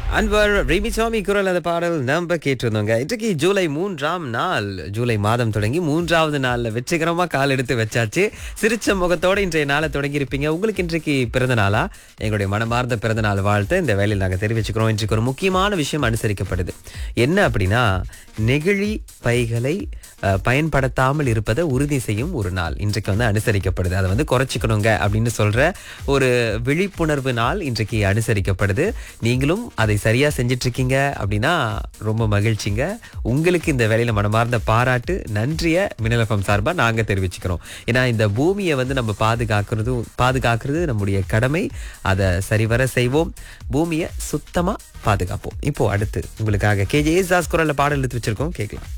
அன்வர் ரெமி சுவாமி குரல் அந்த பாடல் நம்ம கேட்டிருந்தோங்க இன்றைக்கு ஜூலை மூன்றாம் நாள் ஜூலை மாதம் தொடங்கி மூன்றாவது நாள்ல வெற்றிகரமா கால் எடுத்து வச்சாச்சு சிரிச்ச முகத்தோட இன்றைய நாளை தொடங்கி இருப்பீங்க உங்களுக்கு இன்றைக்கு பிறந்த நாளா எங்களுடைய மனமார்ந்த பிறந்த நாள் வாழ்த்து இந்த வேலையில் நாங்கள் தெரிவிச்சுக்கிறோம் இன்றைக்கு ஒரு முக்கியமான விஷயம் அனுசரிக்கப்படுது என்ன அப்படின்னா நெகிழி பைகளை அஹ், பயன்படுத்தாமல் இருப்பதை உறுதி செய்யும் ஒரு நாள் இன்றைக்கு வந்து அனுசரிக்கப்படுது அதை வந்து குறைச்சிக்கணுங்க அப்படின்னு சொல்ற ஒரு விழிப்புணர்வு நாள் இன்றைக்கு அனுசரிக்கப்படுது நீங்களும் அதை சரியா செஞ்சிட்டு இருக்கீங்க அப்படின்னா ரொம்ப மகிழ்ச்சிங்க உங்களுக்கு இந்த வேலையில மனமார்ந்த பாராட்டு நன்றிய மினலஃபம் சார்பா நாங்க தெரிவிச்சுக்கிறோம் ஏன்னா இந்த பூமியை வந்து நம்ம பாதுகாக்கிறது பாதுகாக்கிறது நம்முடைய கடமை அதை சரிவர செய்வோம் பூமியை சுத்தமா பாதுகாப்போம் இப்போ அடுத்து உங்களுக்காக கேஜே ஏசாஸ் குரல்ல பாடல் எடுத்து வச்சிருக்கோம் கேட்கலாம்